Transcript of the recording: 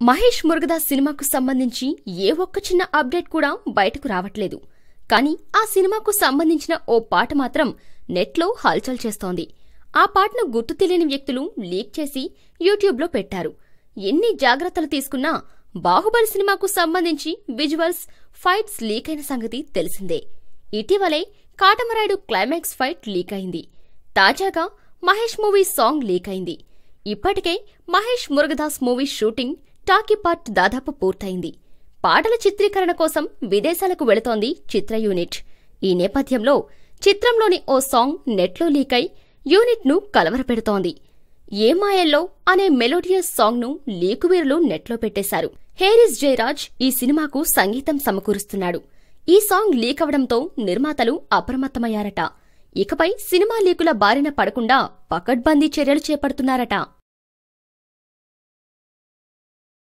మహేష్ మురుగదాస్ సినిమాకు సంబంధించి ఏ ఒక్క చిన్న అప్డేట్ కూడా బయటకు రావట్లేదు కానీ ఆ సినిమాకు సంబంధించిన ఓ పాట మాత్రం నెట్లో హల్చల్ చేస్తోంది ఆ పాటను గుర్తు తెలియని వ్యక్తులు లీక్ చేసి యూట్యూబ్లో పెట్టారు ఎన్ని జాగ్రత్తలు తీసుకున్నా బాహుబలి సినిమాకు సంబంధించి విజువల్స్ ఫైట్స్ లీక్ అయిన సంగతి తెలిసిందే ఇటీవలే కాటమరాయుడు క్లైమాక్స్ ఫైట్ లీక్ అయింది తాజాగా మహేష్ మూవీ సాంగ్ లీక్ అయింది ఇప్పటికే Mahesh Murugadoss movie shooting talkie part దాదాపు పూర్తయింది పాటల చిత్రీకరణ కోసం విదేశాలకు వెళుతోంది చిత్ర యూనిట్ ఈ నేపథ్యంలో చిత్రంలోని ఓ సాంగ్ నెట్లో లీక్ అయి యూనిట్ను కలవరపెడుతోంది ఏ మాయల్లో అనే మెలోడియస్ సాంగ్ను లీకువీరులు నెట్లో పెట్టేశారు హేరిస్ జయరాజ్ ఈ సినిమాకు సంగీతం సమకూరుస్తున్నాడు ఈ సాంగ్ లీక్ అవడంతో నిర్మాతలు అప్రమత్తమయ్యారట ఇకపై సినిమా లీకుల బారిన పడకుండా పకడ్బందీ చర్యలు చేపడుతున్నారట